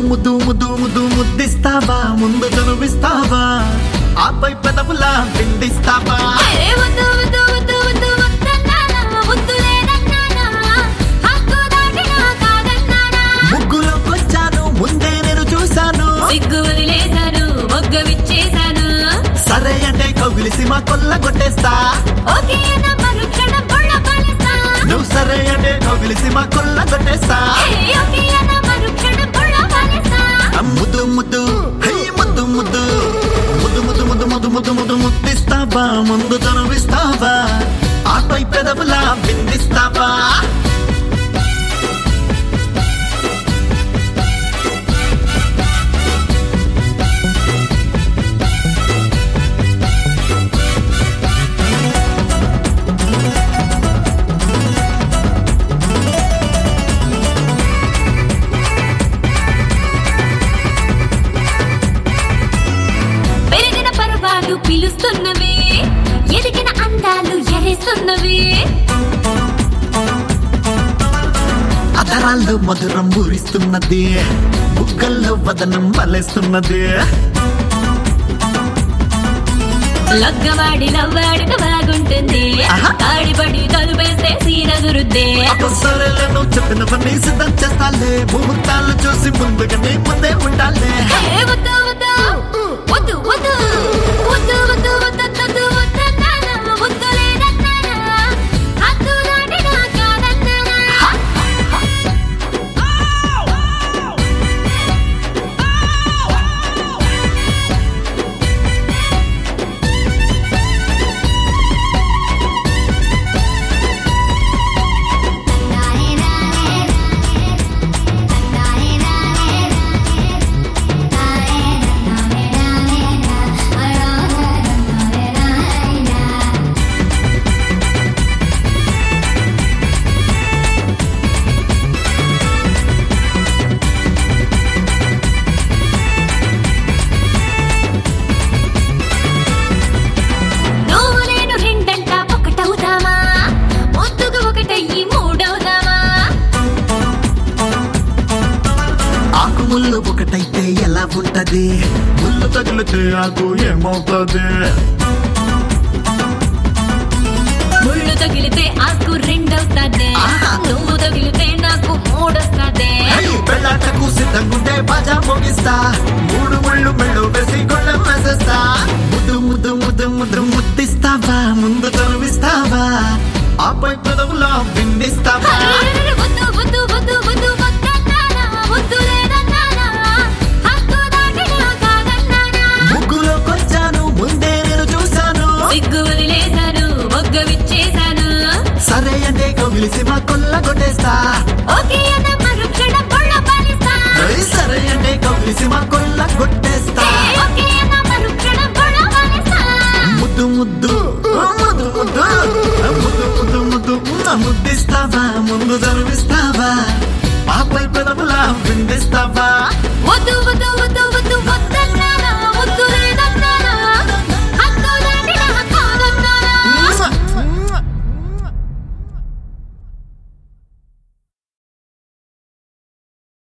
ముద్దు ముద్దు ముద్దు ముద్దిస్తావా ముందు చనువిస్తావా ఆపై పెదవులా పిండిస్తావా ఏ వద్దు వద్దు వద్దు వద్దు వద్దన్నానా వద్దు లేదన్నానా హక్కు దాటినా కాదన్నానా ముగ్గులోకొచ్చాను ముందే నేను చూశాను సిగ్గు వదిలేశాను మొగ్గ విచ్చేశాను సరే అంటే కౌగిలిసి మా కొల్ల కొట్టేస్తా ఓకే అన్న మరుక్షణం బుళ్ళ పాలిస్తా నువ్వు సరే అంటే కౌగిలిసి మా కొల్ల కొట్టేస్తా ఏ ఓకే అన్న మరుక్షణం బుళ్ళ పాలిస్తా ఆ ముద్దు ముద్దు హై ముద్దు ముద్దు ముద్దు ముద్దు ముద్దు ముద్దు ముద్దు ముద్దు ముద్దిస్తావా ముందు చనువిస్తావా ఆపై పెదవులా పిండిస్తావా పెరిగిన పర్వాలు పిలుస్తున్నవి ఎదిగిన అందాలు ఎరిస్తున్నవి అదరాల్లో మధురం ఊరిస్తున్నది బుగ్గల్లో వదనం వలేస్తున్నది లగ్గవాడి లవ్వాడిన బాగుంటుంది ఆహా. తాడిపడి తలుపేస్తే సీన గురుద్దే అపసరలను చెప్పినవన్నీ సిద్ధం చేస్తాలే ముహూర్తాలు చూసి ముందుగానే ముందే ఉండాలే ఏ వద్దు వద్దు వద్దు వద్దు వద్దు వద్దు వద్దు వద్దన్నానా వద్దు లేదన్నానా హద్దు దాటినా కాదన్నానా నువ్వు నేను రెండంట ఒకటవుతామా ముద్దుగా ఒకటయ్యి మూడవుదామా ఆకు ముళ్ళు ఒకటైతే ఎలా ఉంటది ముళ్ళు తగిలితే ఆకు ఏమవుతుంది ముళ్ళు తగిలితే ఆకు రెండవుతాదే ఆహా. నువ్వు తగిలి